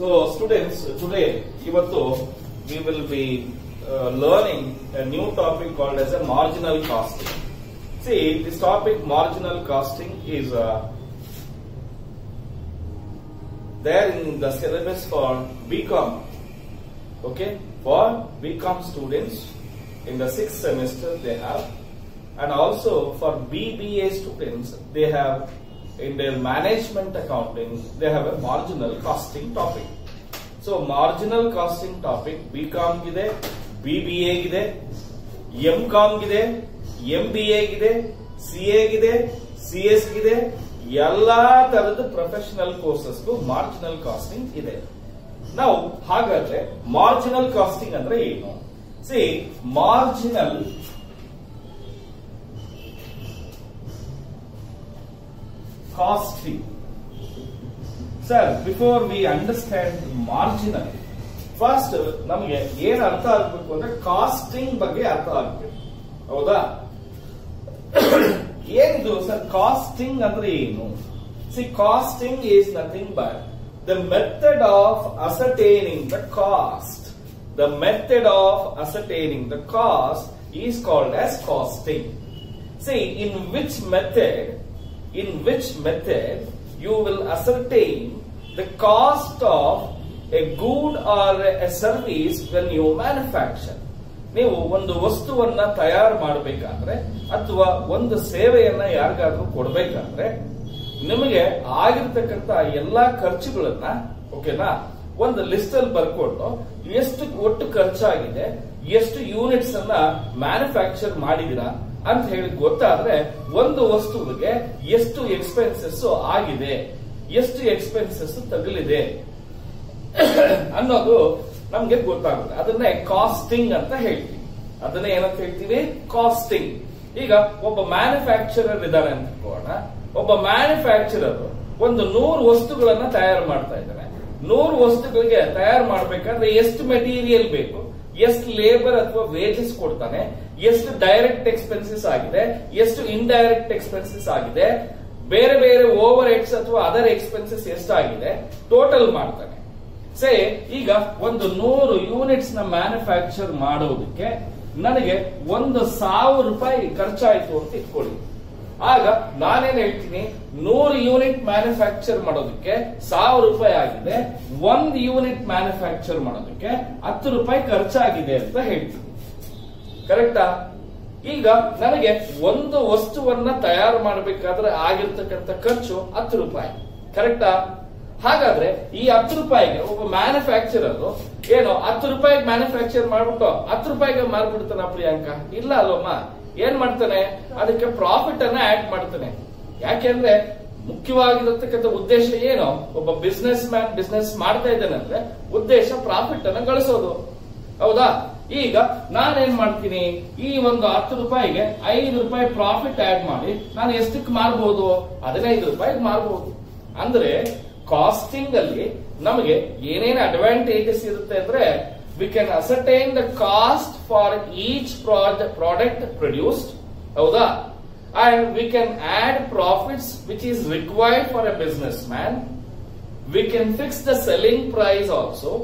So students today ಇವತ್ತು we will be learning a new topic called as a marginal costing. See, this topic marginal costing is uh, there in the syllabus for BCom. Okay, for BCom students in the sixth semester they have, and also for BBA students they have in their management accounting they have a marginal costing topic. So marginal costing topic B com ಗಿದೆ B B ಎಗಿದೆ M com ಗಿದೆ M B ಎಗಿದೆ C ಎಗಿದೆ C S ಗಿದೆ ಎಲ್ಲಾ ತರದ professional ಕೋರ್ಸಸ್ಗೂ marginal casting ಇದೆ ನಾವು ಹಾಗಾದ್ರೆ ಮಾರ್ಜಿನಲ್ ಕಾಸ್ಟಿಂಗ್ ಅಂದ್ರೆ ಏನು see marginal costing sir before we understand marginal first ನಮಗೆ ಏನ್ ಅರ್ಥ ಆಗ್ಬೇಕು ಅಂದ್ರೆ ಕಾಸ್ಟಿಂಗ್ ಬಗ್ಗೆ ಅರ್ಥ ಆಗ್ಬೇಕು ಹೌದಾ ಏನಿದು ಸರ್ ಕಾಸ್ಟಿಂಗ್ ಅಂದ್ರೆ ಏನು see costing is nothing but the method of ascertaining the cost the method of ascertaining the cost is called as costing see in which method in which method you will ascertain the cost of a good or a service when you manufacture. ನೀವು ಒಂದು ವಸ್ತುವನ್ನ ತಯಾರು ಮಾಡಬೇಕಾದ್ರೆ ಅಥವಾ ಒಂದು ಸೇವೆಯನ್ನ ಯಾರಿಗಾದ್ರೂ ಕೊಡಬೇಕಾದ್ರೆ ನಿಮಗೆ ಆಗಿರ್ತಕ್ಕಂತ ಎಲ್ಲಾ ಖರ್ಚುಗಳನ್ನ ಓಕೆನಾ ಒಂದು ಲಿಸ್ಟ್ ಅಲ್ಲಿ ಬರ್ಕೊಂಡು ಎಷ್ಟು ಒಟ್ಟು ಖರ್ಚಾಗಿದೆ ಎಷ್ಟು ಯೂನಿಟ್ಸ್ ಅನ್ನ ಮ್ಯಾನುಫ್ಯಾಕ್ಚರ್ ಮಾಡಿದಿರಾ ಅಂತ ಹೇಳಿ ಗೊತ್ತಾದ್ರೆ ಒಂದು ವಸ್ತುವಿಗೆ ಎಷ್ಟು ಎಕ್ಸ್ಪೆನ್ಸಸ್ ಆಗಿದೆ ಎಷ್ಟು ಎಕ್ಸ್ಪೆನ್ಸಸ್ ತಗಲಿದೆ ಅನ್ನೋದು ನಮ್ಗೆ ಗೊತ್ತಾಗುತ್ತೆ ಅದನ್ನೇ ಕಾಸ್ಟಿಂಗ್ ಅಂತ ಹೇಳ್ತೀವಿ ಅದನ್ನ ಏನಂತ ಹೇಳ್ತೀವಿ ಕಾಸ್ಟಿಂಗ್ ಈಗ ಒಬ್ಬ ಮ್ಯಾನುಫ್ಯಾಕ್ಚರರ್ ಇದ್ದಾನೆ ಅಂತ ತಿಳ್ಕೋಣ ಒಬ್ಬ ಮ್ಯಾನುಫ್ಯಾಕ್ಚರರ್ ಒಂದು ನೂರು ವಸ್ತುಗಳನ್ನ ತಯಾರು ಮಾಡ್ತಾ ಇದ್ದಾನೆ ನೂರು ವಸ್ತುಗಳಿಗೆ ತಯಾರು ಮಾಡ್ಬೇಕಾದ್ರೆ ಎಷ್ಟು ಮೆಟೀರಿಯಲ್ ಬೇಕು ಎಷ್ಟು ಲೇಬರ್ ಅಥವಾ ವೇಜಸ್ ಕೊಡ್ತಾನೆ ಎಷ್ಟು ಡೈರೆಕ್ಟ್ ಎಕ್ಸ್ಪೆನ್ಸಸ್ ಆಗಿದೆ ಎಷ್ಟು ಇಂಡೈರೆಕ್ಟ್ ಎಕ್ಸ್ಪೆನ್ಸಸ್ ಆಗಿದೆ ಬೇರೆ ಬೇರೆ ಓವರ್ ಹೆಡ್ಸ್ ಅಥವಾ ಅದರ್ ಎಕ್ಸ್ಪೆನ್ಸಸ್ ಎಷ್ಟಾಗಿದೆ ಟೋಟಲ್ ಮಾಡ್ತಾನೆ ಸೇ ಈಗ ಒಂದು ನೂರು ಯೂನಿಟ್ಸ್ ನ ಮ್ಯಾನುಫ್ಯಾಕ್ಚರ್ ಮಾಡೋದಕ್ಕೆ ನನಗೆ ಒಂದು ಸಾವಿರ ರೂಪಾಯಿ ಖರ್ಚಾಯ್ತು ಅಂತ ಇಟ್ಕೊಳ್ಳಿ ಆಗ ನಾನೇನ್ ಹೇಳ್ತೀನಿ ನೂರು ಯೂನಿಟ್ ಮ್ಯಾನುಫ್ಯಾಕ್ಚರ್ ಮಾಡೋದಕ್ಕೆ ಸಾವಿರ ರೂಪಾಯಿ ಆಗಿದೆ ಒಂದು ಯೂನಿಟ್ ಮ್ಯಾನುಫ್ಯಾಕ್ಚರ್ ಮಾಡೋದಕ್ಕೆ ಹತ್ತು ರೂಪಾಯಿ ಖರ್ಚಾಗಿದೆ ಅಂತ ಹೇಳ್ತೀನಿ ಕರೆಕ್ಟಾ ಈಗ ನನಗೆ ಒಂದು ವಸ್ತುವನ್ನ ತಯಾರು ಮಾಡಬೇಕಾದ್ರೆ ಆಗಿರ್ತಕ್ಕಂಥ ಖರ್ಚು ಹತ್ತು ರೂಪಾಯಿ ಕರೆಕ್ಟಾ ಹಾಗಾದ್ರೆ ಈ ಹತ್ತು ರೂಪಾಯಿಗೆ ಒಬ್ಬ ಮ್ಯಾನುಫ್ಯಾಕ್ಚರರ್ ಏನು ಹತ್ತು ರೂಪಾಯಿಗೆ ಮ್ಯಾನುಫ್ಯಾಕ್ಚರ್ ಮಾಡ್ಬಿಟ್ಟು ಹತ್ತು ರೂಪಾಯಿಗೆ ಮಾರ್ಬಿಡ್ತಾನ ಪ್ರಿಯಾಂಕ ಇಲ್ಲ ಅಲ್ವಮ್ಮ ಏನ್ ಮಾಡ್ತಾನೆ ಅದಕ್ಕೆ ಪ್ರಾಫಿಟ್ ಅನ್ನ ಆಡ್ ಮಾಡ್ತಾನೆ ಯಾಕೆಂದ್ರೆ ಮುಖ್ಯವಾಗಿರತಕ್ಕಂಥ ಉದ್ದೇಶ ಏನು ಒಬ್ಬ ಬಿಸ್ನೆಸ್ ಮ್ಯಾನ್ ಬಿಸ್ನೆಸ್ ಮಾಡ್ತಾ ಇದ್ದಾನೆ ಅಂದ್ರೆ ಉದ್ದೇಶ ಪ್ರಾಫಿಟ್ ಅನ್ನ ಗಳಿಸೋದು ಹೌದಾ ಈಗ ನಾನೇನ್ ಮಾಡ್ತೀನಿ ಈ ಒಂದು ಹತ್ತು ರೂಪಾಯಿಗೆ ಐದು ರೂಪಾಯಿ ಪ್ರಾಫಿಟ್ ಆಡ್ ಮಾಡಿ ನಾನು ಎಷ್ಟಕ್ಕೆ ಮಾರಬಹುದು ಹದಿನೈದು ರೂಪಾಯಿಗೆ ಮಾರಬಹುದು ಅಂದ್ರೆ ಕಾಸ್ಟಿಂಗ್ ಅಲ್ಲಿ ನಮಗೆ ಏನೇನು ಅಡ್ವಾಂಟೇಜಸ್ ಇರುತ್ತೆ ಅಂದ್ರೆ we can ascertain the cost for each product produced ಹೌದಾ and we can add profits which is required for a business man we can fix the selling price also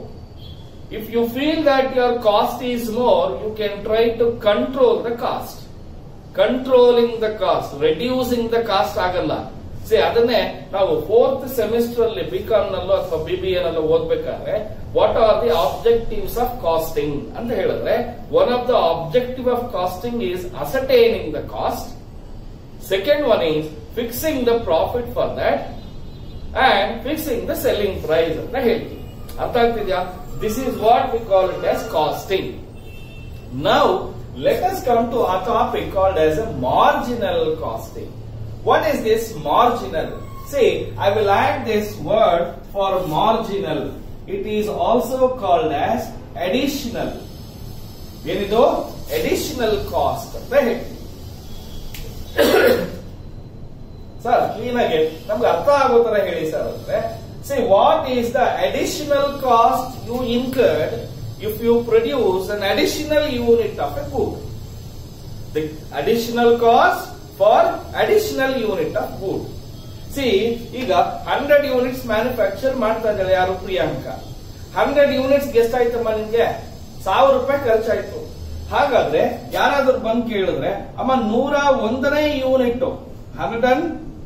if you feel that your cost is more, you can try to control the cost. Controlling the cost, reducing the cost ಆಗಲ್ಲ see ಅದನ್ನೇ ನಾವು fourth semester ಅಲ್ಲಿ B com ನಲ್ಲೋ ಅಥವಾ B B ನಲ್ಲೋ ಓದ್ಬೇಕಾದ್ರೆ what are the objectives of costing ಅಂತ ಹೇಳಿದ್ರೆ one of the objective of costing is ascertaining the cost second one is fixing the profit for that and fixing the selling price ಅಂತ ಹೇಳ್ತೀವಿ ಅರ್ಥ ಆಗ್ತಿದ್ಯಾ This is what we call it as costing. Now, let us come to our topic called as a marginal costing. What is this marginal? See, I will add this word for marginal. It is also called as additional. ಏನಿದು additional cost ಅಂತ ಹೇಳ್ತೀವಿ sir clean ಆಗಿ ನಮ್ಗೆ ಅರ್ಥ ಆಗೋ ತರ ಹೇಳಿ sir ಅಂದ್ರೆ Say what is the additional cost you incurred if you produce an additional unit of a good? The additional cost for additional unit of good. See ಈಗ ಹಂಡ್ರೆಡ್ ಯೂನಿಟ್ಸ್ ಮ್ಯಾನುಫ್ಯಾಕ್ಚರ್ ಮಾಡ್ತಾ ಇದ್ದಾಳೆ ಯಾರು ಪ್ರಿಯಾಂಕ ಹಂಡ್ರೆಡ್ ಯೂನಿಟ್ಸ್ ಎಷ್ಟಾಯ್ತಮ್ಮ ನಿನ್ಗೆ ಸಾವಿರ ರೂಪಾಯಿ ಖರ್ಚಾಯ್ತು ಹಾಗಾದ್ರೆ ಯಾರಾದ್ರೂ ಬಂದು ಕೇಳಿದ್ರೆ ಅಮ್ಮ ನೂರ ಒಂದನೇ ಯೂನಿಟ್ ಹಂಡ್ರೆಡ್ ಅಂಡ್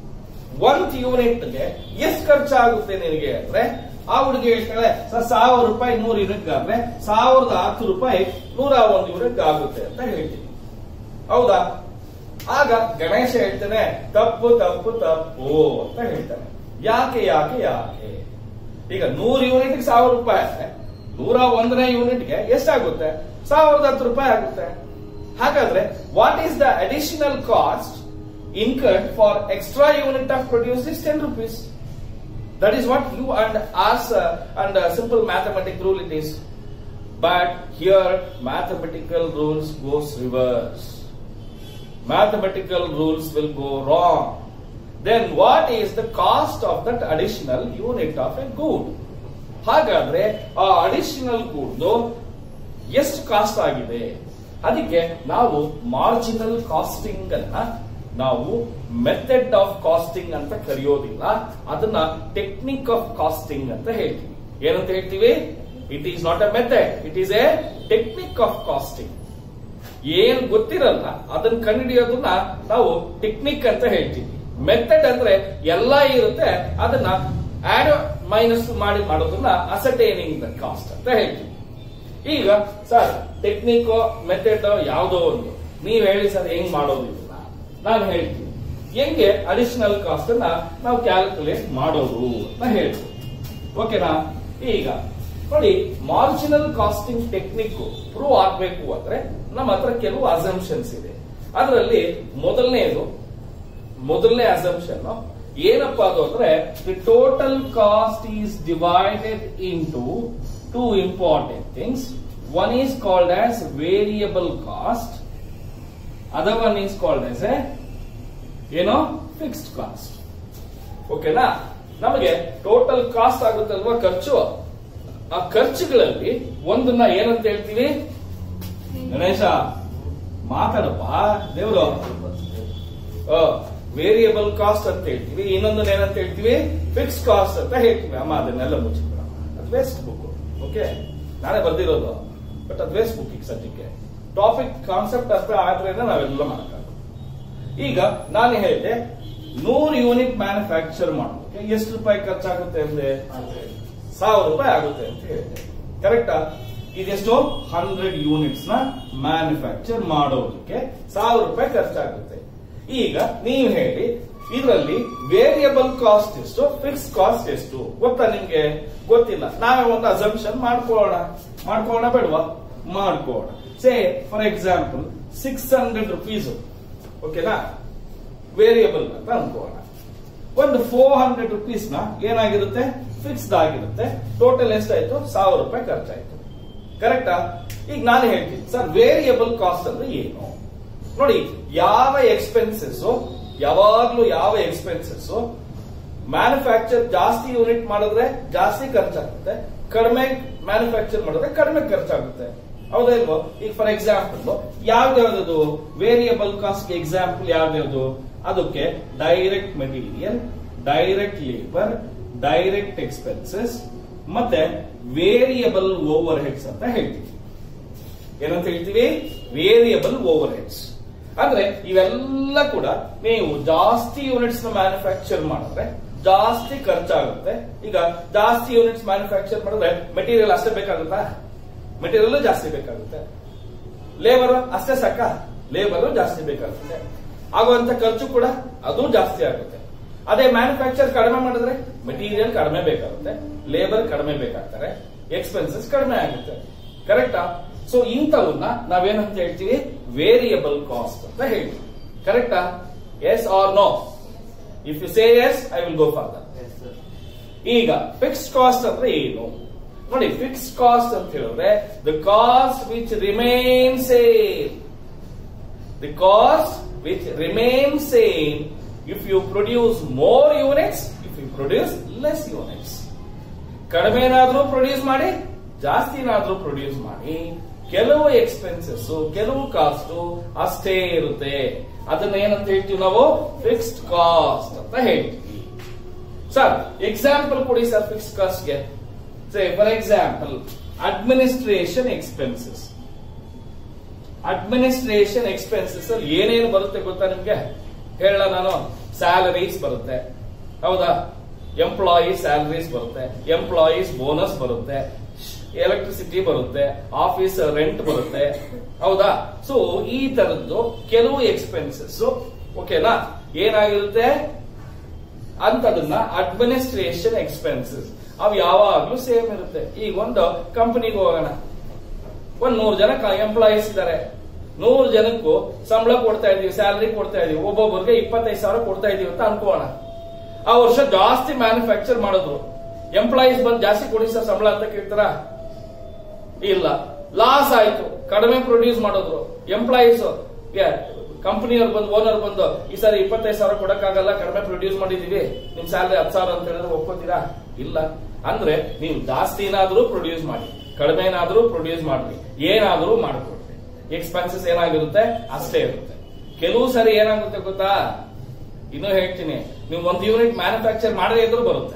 ಒಂದ್ ಯೂನಿಟ್ಗೆ ಎಷ್ಟು ಖರ್ಚಾಗುತ್ತೆ ನಿನಗೆ ಅಂದ್ರೆ ಆ ಹುಡುಗಿ ಹೇಳ್ತಾಳೆ ಸರ್ ಸಾವಿರ ರೂಪಾಯಿ ನೂರು ಯೂನಿಟ್ ಆದ್ರೆ ಸಾವಿರದ ಹತ್ತು ರೂಪಾಯಿ ನೂರ ಒಂದು ಯೂನಿಟ್ ಆಗುತ್ತೆ ಅಂತ ಹೇಳ್ತೀನಿ ಹೌದಾ ಆಗ ಗಣೇಶ ಹೇಳ್ತಾನೆ ತಪ್ಪು ತಪ್ಪು ತಪ್ಪು ಅಂತ ಹೇಳ್ತಾನೆ ಯಾಕೆ ಯಾಕೆ ಯಾಕೆ ಈಗ ನೂರು ಯೂನಿಟ್ ಸಾವಿರ ರೂಪಾಯಿ ಆದ್ರೆ ನೂರ ಒಂದನೇ ಯೂನಿಟ್ಗೆ ಎಷ್ಟಾಗುತ್ತೆ ಸಾವಿರದ ಹತ್ತು ರೂಪಾಯಿ ಆಗುತ್ತೆ ಹಾಗಾದ್ರೆ what is the additional cost incurred for extra unit of produce is 10 rupees. That is what you and us uh, and uh, simple mathematic rule it is. But here mathematical rules goes reverse. Mathematical rules will go wrong. Then what is the cost of that additional unit of a good? ಹಾಗಾದ್ರೆ ಆ additional ಗುಡ್ದು ಎಷ್ಟು cost ಆಗಿದೆ ಅದಕ್ಕೆ ನಾವು marginal casting ಅನ್ನ ನಾವು method of costing ಅಂತ ಕರೆಯೋದಿಲ್ಲ ಅದನ್ನ ಟೆಕ್ನಿಕ್ ಆಫ್ ಕಾಸ್ಟಿಂಗ್ ಅಂತ ಹೇಳ್ತೀವಿ ಏನಂತ ಹೇಳ್ತೀವಿ it is not a method it is a technique of costing ಏನ್ ಗೊತ್ತಿರಲ್ಲ ಅದನ್ನ ಕಂಡುಹಿಡಿಯೋದನ್ನ ನಾವು ಟೆಕ್ನಿಕ್ ಅಂತ ಹೇಳ್ತೀವಿ ಮೆಥಡ್ ಅಂದ್ರೆ ಎಲ್ಲ ಇರುತ್ತೆ ಅದನ್ನ ಆಡ್ ಮೈನಸ್ ಮಾಡಿ ಮಾಡೋದನ್ನ ಅಸಟೇನಿಂಗ್ ದ ಕಾಸ್ಟ್ ಅಂತ ಹೇಳ್ತೀವಿ ಈಗ ಸರ್ ಟೆಕ್ನಿಕ್ ಮೆಥಡ್ ಯಾವುದೋ ಒಂದು ನೀವ್ ಹೇಳಿ ಸರ್ ಹೆಂಗ್ ಮಾಡೋದು ಇದನ್ನ ನಾನು ಹೇಳ್ತೀನಿ ಹೆಂಗೆ ಅಡಿಷನಲ್ ಕಾಸ್ಟ್ ಅನ್ನ ನಾವು ಕ್ಯಾಲ್ಕುಲೇಟ್ ಮಾಡೋದು ಅಂತ ಹೇಳ್ತೀವಿ ಓಕೆನಾ ಈಗ ನೋಡಿ ಮಾರ್ಜಿನಲ್ ಕಾಸ್ಟಿಂಗ್ ಟೆಕ್ನಿಕ್ ಪ್ರೂವ್ ಆಗ್ಬೇಕು ಅಂದ್ರೆ ನಮ್ಮ ಹತ್ರ ಕೆಲವು ಅಸಂಪ್ಷನ್ಸ್ ಇದೆ ಅದರಲ್ಲಿ ಮೊದಲನೇದು ಮೊದಲನೇ ಅಸಂಪ್ಷನ್ ಏನಪ್ಪಾ ಅದು ಅಂದ್ರೆ the total cost is divided into two important things one is called as variable cost other one is called as a ಏನೋ ಫಿಕ್ಸ್ಡ್ ಕಾಸ್ಟ್ ಓಕೆನಾ ನಮಗೆ ಟೋಟಲ್ ಕಾಸ್ಟ್ ಆಗುತ್ತಲ್ವಾ ಖರ್ಚು ಆ ಖರ್ಚುಗಳಲ್ಲಿ ಒಂದನ್ನ ಏನಂತ ಹೇಳ್ತೀವಿ ಗಣೇಶ ಮಾತಾಡಪ್ಪ ದೇವರು ವೇರಿಯಬಲ್ ಕಾಸ್ಟ್ ಅಂತ ಹೇಳ್ತೀವಿ ಇನ್ನೊಂದನ್ನ ಏನಂತ ಹೇಳ್ತೀವಿ ಫಿಕ್ಸ್ ಕಾಸ್ಟ್ ಅಂತ ಹೇಳ್ತೀವಿ ಅಮ್ಮ ಅದನ್ನೆಲ್ಲ ಮುಚ್ಚಿಬಿಡ ಅದು ವೇಸ್ಟ್ ಬುಕ್ ಓಕೆ ನಾನೇ ಬರ್ದಿರೋದು ಬಟ್ ಅದು ವೇಸ್ಟ್ ಬುಕ್ ಈಗ ಸದ್ಯಕ್ಕೆ ಟಾಪಿಕ್ ಕಾನ್ಸೆಪ್ಟ್ ಅರ್ಥ ಆದ್ರೇನೆ ನಾವೆಲ್ಲ ಮಾಡಕ್ಕಾಗ ಈಗ ನಾನು ಹೇಳಿದೆ ನೂರು ಯೂನಿಟ್ ಮ್ಯಾನುಫ್ಯಾಕ್ಚರ್ ಮಾಡೋದಕ್ಕೆ ಎಷ್ಟು ರೂಪಾಯಿ ಖರ್ಚಾಗುತ್ತೆ ಅಂದ್ರೆ ಸಾವಿರ ರೂಪಾಯಿ ಆಗುತ್ತೆ ಅಂತ ಹೇಳಿದೆ ಕರೆಕ್ಟಾ ಇದೆಷ್ಟು ಹಂಡ್ರೆಡ್ ಯೂನಿಟ್ಸ್ ನ ಮ್ಯಾನುಫ್ಯಾಕ್ಚರ್ ಮಾಡೋದಕ್ಕೆ ಸಾವಿರ ರೂಪಾಯಿ ಖರ್ಚಾಗುತ್ತೆ ಈಗ ನೀವು ಹೇಳಿ ಇದರಲ್ಲಿ ವೇರಿಯಬಲ್ ಕಾಸ್ಟ್ ಎಷ್ಟು ಫಿಕ್ಸ್ ಕಾಸ್ಟ್ ಎಷ್ಟು ಗೊತ್ತಾ ನಿಮ್ಗೆ ಗೊತ್ತಿಲ್ಲ ನಾವೇ ಒಂದು ಅಸಂಪ್ಷನ್ ಮಾಡ್ಕೊಳ್ಳೋಣ ಮಾಡ್ಕೊಳ್ಳೋಣ ಬೇಡವಾ ಮಾಡ್ಕೊಳ್ಳೋಣ say for example six hundred rupees ಓಕೆನಾ ವೇರಿಯಬಲ್ ಅಂತ ಅನ್ಕೋಣ ಒಂದು ಫೋರ್ ಹಂಡ್ರೆಡ್ ರುಪೀಸ್ ನ ಏನಾಗಿರುತ್ತೆ ಫಿಕ್ಸ್ಡ್ ಆಗಿರುತ್ತೆ ಟೋಟಲ್ ಎಷ್ಟಾಯ್ತು ಸಾವಿರ ರೂಪಾಯಿ ಖರ್ಚಾಯ್ತು ಕರೆಕ್ಟಾ ಈಗ ನಾನು ಹೇಳ್ತೀನಿ ಸರ್ ವೇರಿಯಬಲ್ ಕಾಸ್ಟ್ ಅಂದ್ರೆ ಏನು ನೋಡಿ ಯಾವ ಎಕ್ಸ್ಪೆನ್ಸಸ್ ಯಾವಾಗ್ಲೂ ಯಾವ ಎಕ್ಸ್ಪೆನ್ಸಸ್ ಮ್ಯಾನುಫ್ಯಾಕ್ಚರ್ ಜಾಸ್ತಿ ಯೂನಿಟ್ ಮಾಡಿದ್ರೆ ಜಾಸ್ತಿ ಖರ್ಚಾಗುತ್ತೆ ಕಡಿಮೆ ಮ್ಯಾನುಫ್ಯಾಕ್ಚರ್ ಮಾಡಿದ್ರೆ ಕಡಿಮೆ ಖರ್ಚಾಗುತ್ತೆ ಹೌದಾ ಇಲ್ವೋ ಈಗ ಫಾರ್ ಎಕ್ಸಾಂಪಲ್ ಯಾವ್ದ್ಯಾವ್ದು ವೇರಿಯಬಲ್ ಕಾಸ್ಟ್ ಎಕ್ಸಾಂಪಲ್ ಯಾವ್ದ್ಯಾವ್ದು ಅದಕ್ಕೆ direct material direct labour direct expenses ಮತ್ತೆ ವೇರಿಯಬಲ್ ಓವರ್ ಹೆಡ್ಸ್ ಅಂತ ಹೇಳ್ತೀವಿ ಏನಂತ ಹೇಳ್ತೀವಿ ವೇರಿಯಬಲ್ ಓವರ್ ಹೆಡ್ಸ್ ಅಂದ್ರೆ ಇವೆಲ್ಲ ಕೂಡ ನೀವು ಜಾಸ್ತಿ ಯೂನಿಟ್ಸ್ ನ ಮ್ಯಾನುಫ್ಯಾಕ್ಚರ್ ಮಾಡಿದ್ರೆ ಜಾಸ್ತಿ ಖರ್ಚಾಗುತ್ತೆ ಈಗ ಜಾಸ್ತಿ ಯೂನಿಟ್ಸ್ ಮ್ಯಾನುಫ್ಯಾಕ್ಚರ್ ಮಾಡಿದ್ರೆ ಮೆಟೀರಿಯಲ್ ಅಷ್ಟೇ ಬೇಕಾಗುತ್ತಾ ಮೆಟೀರಿಯಲ್ ಜಾಸ್ತಿ ಬೇಕಾಗುತ್ತೆ ಲೇಬರ್ ಅಷ್ಟೇ ಸಾಕ ಲೇಬರ್ ಜಾಸ್ತಿ ಬೇಕಾಗುತ್ತೆ ಆಗುವಂತ ಖರ್ಚು ಕೂಡ ಅದು ಜಾಸ್ತಿ ಆಗುತ್ತೆ ಅದೇ ಮ್ಯಾನುಫ್ಯಾಕ್ಚರ್ ಕಡಿಮೆ ಮಾಡಿದ್ರೆ ಮೆಟೀರಿಯಲ್ ಕಡಿಮೆ ಬೇಕಾಗುತ್ತೆ ಲೇಬರ್ ಕಡಿಮೆ ಬೇಕಾಗ್ತಾರೆ ಎಕ್ಸ್ಪೆನ್ಸಸ್ ಕಡಿಮೆ ಆಗುತ್ತೆ ಕರೆಕ್ಟಾ ಸೊ ಇಂಥವನ್ನ ನಾವೇನಂತ ಹೇಳ್ತೀವಿ ವೇರಿಯಬಲ್ ಕಾಸ್ಟ್ ಅಂತ ಹೇಳ್ತೀವಿ ಕರೆಕ್ಟಾ yes or no if you say yes I will go further ಈಗ ಫಿಕ್ಸ್ಡ್ ಕಾಸ್ಟ್ ಅಂದ್ರೆ ಏನು ನೋಡಿ ಫಿಕ್ಸ್ಡ್ ಕಾಸ್ಟ್ ಅಂತ ಹೇಳಿದ್ರೆ the cost which remain same the cost which remain same if you produce more units if you produce less units ಕಡಿಮೆನಾದ್ರೂ produce ಮಾಡಿ ಜಾಸ್ತಿನಾದ್ರೂ produce ಮಾಡಿ ಕೆಲವು ಎಕ್ಸ್ಪೆನ್ಸಸ್ ಕೆಲವು ಕಾಸ್ಟ್ ಅಷ್ಟೇ ಇರುತ್ತೆ ಅದನ್ನ ಏನಂತ ಹೇಳ್ತೀವಿ ನಾವು ಫಿಕ್ಸ್ಡ್ ಕಾಸ್ಟ್ ಅಂತ ಹೇಳ್ತೀವಿ ಸರ್ ಎಕ್ಸಾಂಪಲ್ ಕೊಡಿ ಸರ್ ಫಿಕ್ಸ್ ಕಾಸ್ಟ್ಗೆ say for example administration expenses administration expenses ಅಲ್ಲಿ ಏನೇನು ಬರುತ್ತೆ ಗೊತ್ತಾ ನಿಮ್ಗೆ ಹೇಳ ನಾನು ಸ್ಯಾಲರೀಸ್ ಬರುತ್ತೆ ಹೌದಾ ಎಂಪ್ಲಾಯೀಸ್ ಸ್ಯಾಲರೀಸ್ ಬರುತ್ತೆ ಎಂಪ್ಲಾಯೀಸ್ ಬೋನಸ್ ಬರುತ್ತೆ ಎಲೆಕ್ಟ್ರಿಸಿಟಿ ಬರುತ್ತೆ ಆಫೀಸ್ ರೆಂಟ್ ಬರುತ್ತೆ ಹೌದಾ ಸೊ ಈ ತರದ್ದು ಕೆಲವು ಎಕ್ಸ್ಪೆನ್ಸಸ್ ಓಕೆನಾ ಏನಾಗಿರುತ್ತೆ ಅಂತದನ್ನ ಅಡ್ಮಿನಿಸ್ಟ್ರೇಷನ್ ಎಕ್ಸ್ಪೆನ್ಸಸ್ ಅವು ಯಾವಾಗ್ಲೂ ಸೇಮ್ ಇರುತ್ತೆ ಈಗ ಒಂದು ಕಂಪನಿಗೆ ಹೋಗೋಣ ಒಂದ್ ನೂರು ಜನ ಎಂಪ್ಲಾಯೀಸ್ ಇದ್ದಾರೆ ನೂರು ಜನಕ್ಕೂ ಸಂಬಳ ಕೊಡ್ತಾ ಇದೀವಿ ಸ್ಯಾಲರಿ ಕೊಡ್ತಾ ಇದೀವಿ ಒಬ್ಬೊಬ್ಬರಿಗೆ ಇಪ್ಪತ್ತೈದು ಸಾವಿರ ಕೊಡ್ತಾ ಇದೀವಿ ಅಂತ ಅನ್ಕೋಣ ಆ ವರ್ಷ ಜಾಸ್ತಿ ಮ್ಯಾನುಫ್ಯಾಕ್ಚರ್ ಮಾಡಿದ್ರು ಎಂಪ್ಲಾಯೀಸ್ ಬಂದು ಜಾಸ್ತಿ ಕೊಡಿ ಸರ್ ಸಂಬಳ ಅಂತ ಕೇಳ್ತಾರ ಇಲ್ಲ ಲಾಸ್ ಆಯ್ತು ಕಡಿಮೆ ಪ್ರೊಡ್ಯೂಸ್ ಮಾಡಿದ್ರು ಎಂಪ್ಲಾಯೀಸ್ ಕಂಪನಿಯವ್ರು ಬಂದು ಓನರ್ ಬಂದು ಈ ಸಾರಿ ಇಪ್ಪತ್ತೈದು ಸಾವಿರ ಕೊಡಕ್ಕಾಗಲ್ಲ ಕಡಿಮೆ ಪ್ರೊಡ್ಯೂಸ್ ಮಾಡಿದೀವಿ ನಿಮ್ ಸ್ಯಾಲರಿ ಹತ್ತು ಸಾವಿರ ಅಂತ ಹೇಳಿದ್ರೆ ಒಪ್ಕೋತೀರಾ ಇಲ್ಲ ಅಂದ್ರೆ ನೀವು ಜಾಸ್ತಿ ಏನಾದ್ರೂ ಪ್ರೊಡ್ಯೂಸ್ ಮಾಡಿ ಕಡಿಮೆ ಏನಾದ್ರೂ ಪ್ರೊಡ್ಯೂಸ್ ಮಾಡ್ರಿ ಏನಾದ್ರೂ ಮಾಡ್ಕೊಡ್ರಿ ಎಕ್ಸ್ಪೆನ್ಸಸ್ ಏನಾಗಿರುತ್ತೆ ಅಷ್ಟೇ ಇರುತ್ತೆ ಕೆಲವು ಸರಿ ಏನಾಗುತ್ತೆ ಗೊತ್ತಾ ಇನ್ನೂ ಹೇಳ್ತೀನಿ ನೀವು ಒಂದು ಯೂನಿಟ್ ಮ್ಯಾನುಫ್ಯಾಕ್ಚರ್ ಮಾಡದೇ ಇದ್ರೂ ಬರುತ್ತೆ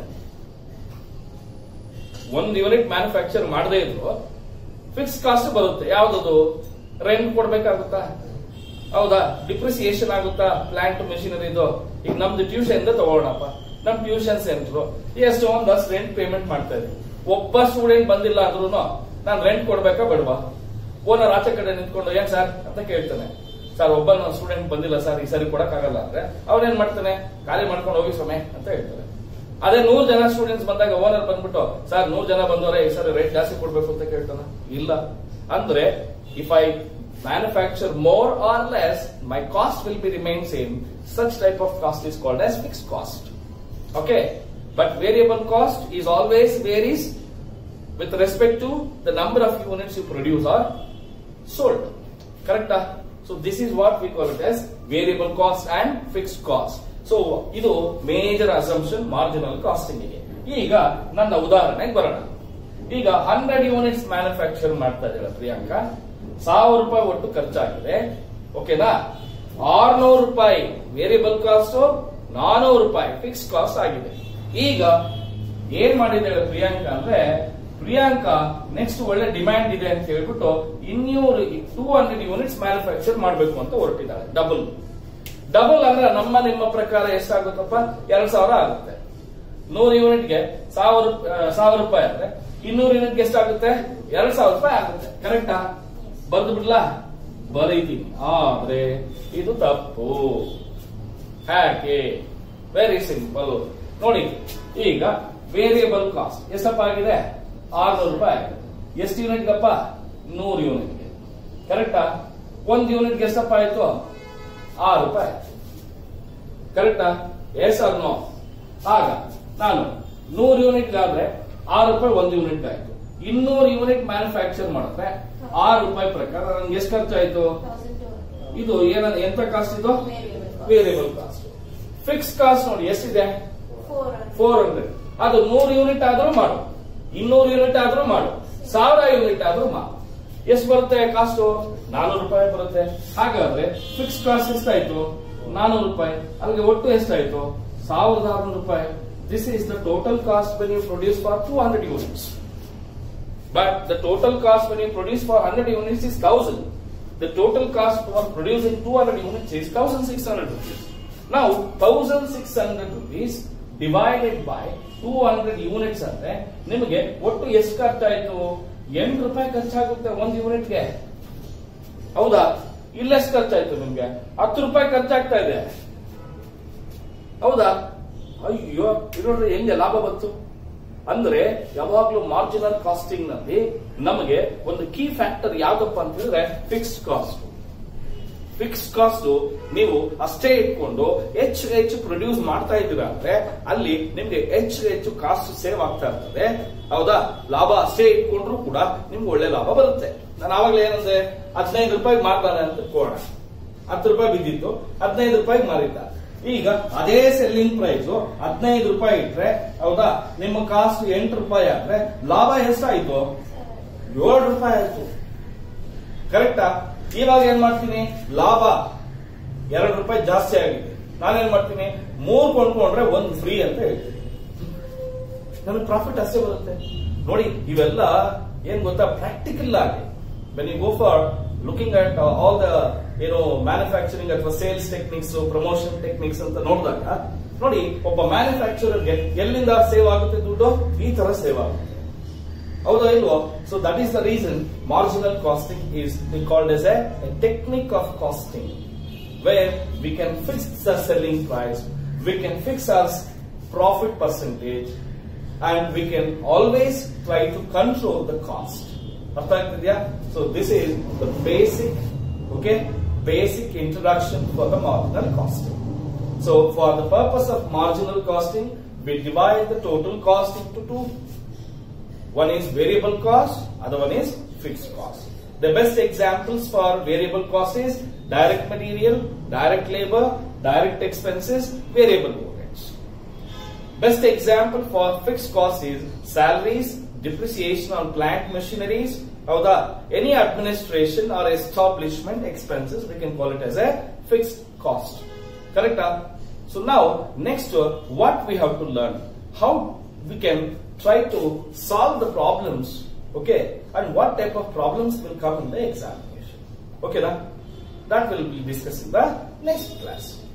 ಒಂದು ಯೂನಿಟ್ ಮ್ಯಾನುಫ್ಯಾಕ್ಚರ್ ಮಾಡದೇ ಇದ್ರು ಫಿಕ್ಸ್ ಕಾಸ್ಟ್ ಬರುತ್ತೆ ಯಾವ್ದದು ರೆಂಟ್ ಕೊಡ್ಬೇಕಾಗುತ್ತಾ ಹೌದಾ ಡಿಪ್ರಿಸಿಯೇಷನ್ ಆಗುತ್ತಾ ಪ್ಲಾಂಟ್ ಮೆಷಿನರಿದು ಈಗ ನಮ್ದು ಟ್ಯೂಷನ್ ತಗೊಳ್ಳೋಣಪ್ಪ ನಮ್ ಟ್ಯೂಷನ್ ಸೆಂಟರ್ ಎಷ್ಟು ಒಂದಷ್ಟು ರೆಂಟ್ ಪೇಮೆಂಟ್ ಮಾಡ್ತಾ ಇದ್ದೀವಿ ಒಬ್ಬ ಸ್ಟೂಡೆಂಟ್ ಬಂದಿಲ್ಲ ಅಂದ್ರೂ ನಾನು ರೆಂಟ್ ಕೊಡ್ಬೇಕಾ ಬೇಡವಾ ಓನರ್ ಆಚೆ ಕಡೆ ನಿಂತ್ಕೊಂಡು ಏನ್ ಸರ್ ಅಂತ ಕೇಳ್ತಾನೆ ಸರ್ ಒಬ್ಬ ಸ್ಟೂಡೆಂಟ್ ಬಂದಿಲ್ಲ ಸರ್ ಈ ಸರಿ ಕೊಡಕ್ಕಾಗಲ್ಲ ಅಂದ್ರೆ ಅವ್ನೇನ್ ಮಾಡ್ತಾನೆ ಖಾಲಿ ಮಾಡ್ಕೊಂಡು ಹೋಗಿ ಸಮಯ ಅಂತ ಹೇಳ್ತಾರೆ ಅದೇ ನೂರ್ ಜನ ಸ್ಟೂಡೆಂಟ್ಸ್ ಬಂದಾಗ ಓನರ್ ಬಂದ್ಬಿಟ್ಟು ಸರ್ ನೂರ್ ಜನ ಬಂದವರೆ ಈ ಸರಿ ರೇಟ್ ಜಾಸ್ತಿ ಕೊಡ್ಬೇಕು ಅಂತ ಕೇಳ್ತಾನ ಇಲ್ಲ ಅಂದ್ರೆ if I manufacture more or less my cost will be remain same such type of cost is called as fix cost okay but variable cost is always varies with respect to the number of units you produce or sold. Correct? So this is what we call it as variable cost and fixed cost. So ಇದು major assumption marginal costing ಗೆ ಈಗ ನನ್ನ ಉದಾಹರಣೆಗೆ ಬರೋಣ ಈಗ hundred units manufacture ಮಾಡ್ತಾ ಇದ್ದಾಳೆ ಪ್ರಿಯಾಂಕಾ ಸಾವಿರ ರೂಪಾಯಿ ಒಟ್ಟು ಖರ್ಚಾಗಿದೆ ಓಕೆನಾ ಆರ್ನೂರು ರೂಪಾಯಿ ವೇರಿಯಬಲ್ ಕಾಸ್ಟ್ ನಾನೂರು ರೂಪಾಯಿ ಫಿಕ್ಸ್ ಕಾಸ್ಟ್ ಆಗಿದೆ ಈಗ ಏನ್ ಮಾಡಿದ್ದಾಳೆ ಪ್ರಿಯಾಂಕಾ ಅಂದ್ರೆ ಪ್ರಿಯಾಂಕಾ ನೆಕ್ಸ್ಟ್ ಒಳ್ಳೆ ಡಿಮ್ಯಾಂಡ್ ಇದೆ ಅಂತ ಹೇಳ್ಬಿಟ್ಟು ಇನ್ನೂರು ಟೂ ಹಂಡ್ರೆಡ್ ಯೂನಿಟ್ಸ್ ಮ್ಯಾನುಫ್ಯಾಕ್ಚರ್ ಮಾಡಬೇಕು ಅಂತ ಹೊರಟಿದ್ದಾಳೆ ಡಬಲ್ ಡಬಲ್ ಅಂದ್ರೆ ನಮ್ಮ ನಿಮ್ಮ ಪ್ರಕಾರ ಎಷ್ಟಾಗುತ್ತಪ್ಪ ಎರಡ್ ಸಾವಿರ ಆಗುತ್ತೆ ನೂರು ಯೂನಿಟ್ಗೆ ಸಾವಿರ ಸಾವಿರ ರೂಪಾಯಿ ಅಂದ್ರೆ ಇನ್ನೂರು ಯೂನಿಟ್ಗೆ ಎಷ್ಟಾಗುತ್ತೆ ಎರಡ್ ಸಾವಿರ ರೂಪಾಯಿ ಆಗುತ್ತೆ ಕರೆಕ್ಟಾ ಬರ್ದು ಬಿಡ್ಲಾ ಬರೀತೀನಿ ಆದ್ರೆ ಇದು ತಪ್ಪು ಯಾಕೆ ವೆರಿ ಸಿಂಪಲ್ ನೋಡಿ ಈಗ ವೇರಿಯಬಲ್ ಕಾಸ್ಟ್ ಎಷ್ಟಪ್ಪ ಆಗಿದೆ ಆರ್ನೂರು ರೂಪಾಯಿ ಆಗಿದೆ ಎಷ್ಟು ಯೂನಿಟ್ಗಪ್ಪ ನೂರು ಯೂನಿಟ್ಗೆ ಕರೆಕ್ಟಾ ಒಂದ್ ಯೂನಿಟ್ಗೆ ಎಷ್ಟಪ್ಪ ಆಯ್ತು ಆರು ರೂಪಾಯಿ ಕರೆಕ್ಟಾ ಎಸ್ ಆರ್ ನೋ ಆಗ ನಾನು ನೂರು ಯೂನಿಟ್ ಆದ್ರೆ ಆರು ರೂಪಾಯಿ ಒಂದು ಯೂನಿಟ್ ಆಯ್ತು ಇನ್ನೂರು ಯೂನಿಟ್ ಮ್ಯಾನುಫ್ಯಾಕ್ಚರ್ ಮಾಡಿದ್ರೆ ಆರು ರೂಪಾಯಿ ಪ್ರಕಾರ ನನ್ಗೆ ಎಷ್ಟು ಖರ್ಚಾಯ್ತು ಇದು ಏನ ಎಂತ ಕಾಸ್ಟ್ ಇದು ವೇರಿಯಬಲ್ ಕಾಸ್ಟ್ ಫಿಕ್ಸ್ ಕಾಸ್ಟ್ ನೋಡಿ ಎಷ್ಟಿದೆ ಫೋರ್ ಹಂಡ್ರೆಡ್ ಅದು ನೂರು ಯೂನಿಟ್ ಆದ್ರೂ ಮಾಡು ಇನ್ನೂರು ಯೂನಿಟ್ ಆದ್ರೂ ಮಾಡು ಸಾವಿರ ಯೂನಿಟ್ ಆದ್ರೂ ಮಾಡು ಎಷ್ಟು ಬರುತ್ತೆ ಕಾಸ್ಟ್ ನಾನೂರು ರೂಪಾಯಿ ಬರುತ್ತೆ ಹಾಗಾದ್ರೆ ಫಿಕ್ಸ್ ಕಾಸ್ಟ್ ಎಷ್ಟಾಯ್ತು ನಾನೂರು ರೂಪಾಯಿ ಅಲ್ಲಿಗೆ ಒಟ್ಟು ಎಷ್ಟಾಯ್ತು ಸಾವಿರದ ಆರುನೂರು ರೂಪಾಯಿ this is the total cost when you produce for two hundred units but the total cost when you produce for hundred units is thousand the total cost for producing two hundred units is thousand six hundred rupees ನಾವು thousand six hundred rupees divided by two hundred units ಅಂದ್ರೆ ನಿಮಗೆ ಒಟ್ಟು ಎಷ್ಟು ಖರ್ಚಾಯ್ತು ಎಂಟು ರೂಪಾಯಿ ಖರ್ಚಾಗುತ್ತೆ ಒಂದು ಯೂನಿಟ್ಗೆ ಹೌದಾ ಇಲ್ಲೆಷ್ಟು ಖರ್ಚಾಯ್ತು ನಿಮ್ಗೆ ಹತ್ತು ರೂಪಾಯಿ ಖರ್ಚಾಗ್ತಾ ಇದೆ ಹೌದಾ ಅಯ್ಯೋ ಇದು ನೋಡ್ರಿ ಹೆಂಗೆ ಲಾಭ ಬಂತು ಅಂದ್ರೆ ಯಾವಾಗ್ಲೂ ಮಾರ್ಜಿನಲ್ ಕಾಸ್ಟಿಂಗ್ ನಲ್ಲಿ ನಮಗೆ ಒಂದು ಕೀ ಫ್ಯಾಕ್ಟರ್ ಯಾವ್ದಪ್ಪ ಅಂತ ಹೇಳಿದ್ರೆ ಫಿಕ್ಸ್ಡ್ ಕಾಸ್ಟ್ ಫಿಕ್ಸ್ ಕಾಸ್ಟ್ ನೀವು ಅಷ್ಟೇ ಇಟ್ಕೊಂಡು ಹೆಚ್ಚು ಹೆಚ್ಚು ಪ್ರೊಡ್ಯೂಸ್ ಮಾಡ್ತಾ ಇದ್ದೀರಾ ಅಂದ್ರೆ ಅಲ್ಲಿ ನಿಮ್ಗೆ ಹೆಚ್ಚು ಹೆಚ್ಚು ಕಾಸ್ಟ್ ಸೇವ್ ಆಗ್ತಾ ಇರ್ತದೆ ಹೌದಾ ಲಾಭ ಅಷ್ಟೇ ಇಟ್ಕೊಂಡ್ರು ಕೂಡ ನಿಮ್ಗೆ ಒಳ್ಳೆ ಲಾಭ ಬರುತ್ತೆ ನಾನು ಆವಾಗಲೇ ಏನಂದ್ರೆ ಹದಿನೈದು ರೂಪಾಯಿ ಮಾರ್ತಾನೆ ಅಂತ ಕೋಣ ಹತ್ತು ರೂಪಾಯಿ ಬಿದ್ದಿತ್ತು ಹದಿನೈದು ರೂಪಾಯಿ ಮಾರಿದ್ದ ಈಗ ಅದೇ ಸೆಲ್ಲಿಂಗ್ ಪ್ರೈಸ್ ಹದಿನೈದು ರೂಪಾಯಿ ಇಟ್ರೆ ಹೌದಾ ನಿಮ್ಮ ಕಾಸ್ಟ್ ಎಂಟು ರೂಪಾಯಿ ಆದ್ರೆ ಲಾಭ ಎಷ್ಟಾಯ್ತು ಏಳು ರೂಪಾಯಿ ಆಯ್ತು ಕರೆಕ್ಟಾ ಇವಾಗ ಏನ್ ಮಾಡ್ತೀನಿ ಲಾಭ ಎರಡು ರೂಪಾಯಿ ಜಾಸ್ತಿ ಆಗಿದೆ ನಾನೇನ್ ಮಾಡ್ತೀನಿ ಮೂರ್ ಕೊಂಡ್ಕೊಂಡ್ರೆ ಒಂದ್ ಫ್ರೀ ಅಂತ ಹೇಳ್ತೀನಿ ನನಗೆ ಪ್ರಾಫಿಟ್ ಅಷ್ಟೇ ಬರುತ್ತೆ ನೋಡಿ ಇವೆಲ್ಲ ಏನ್ ಗೊತ್ತಾ ಪ್ರಾಕ್ಟಿಕಲ್ ಆಗಿ when you go for looking at all the ಏನು ಮ್ಯಾನುಫ್ಯಾಕ್ಚರಿಂಗ್ ಅಥವಾ ಸೇಲ್ಸ್ ಟೆಕ್ನಿಕ್ಸ್ ಪ್ರಮೋಷನ್ ಟೆಕ್ನಿಕ್ಸ್ ಅಂತ ನೋಡಿದಾಗ ನೋಡಿ ಒಬ್ಬ ಮ್ಯಾನುಫ್ಯಾಕ್ಚರರ್ಗೆ ಎಲ್ಲಿಂದ ಸೇವ್ ಆಗುತ್ತೆ ದುಡ್ಡು ಈ ತರ ಸೇವ್ ಆಗುತ್ತೆ ಹೌದಾ ಇಲ್ವೋ so that is the reason marginal costing is called as a technique of costing where we can fix the selling price we can fix our profit percentage and we can always try to control the cost ಅರ್ಥ ಆಗ್ತಿದ್ಯಾ so this is the basic okay basic introduction for the marginal costing so for the purpose of marginal costing we divide the total cost into two One is variable cost, other one is fixed cost. The best examples for variable cost is direct material, direct labor, direct expenses, variable overheads. Best example for fixed cost is salaries, depreciation on plant machineries, or the any administration or establishment expenses, we can call it as a fixed cost. Correct? huh? So now, next uh, what we have to learn, how we can try to solve the problems, okay, and what type of problems will come in the examination. Okay, now that will be discussed in the next class.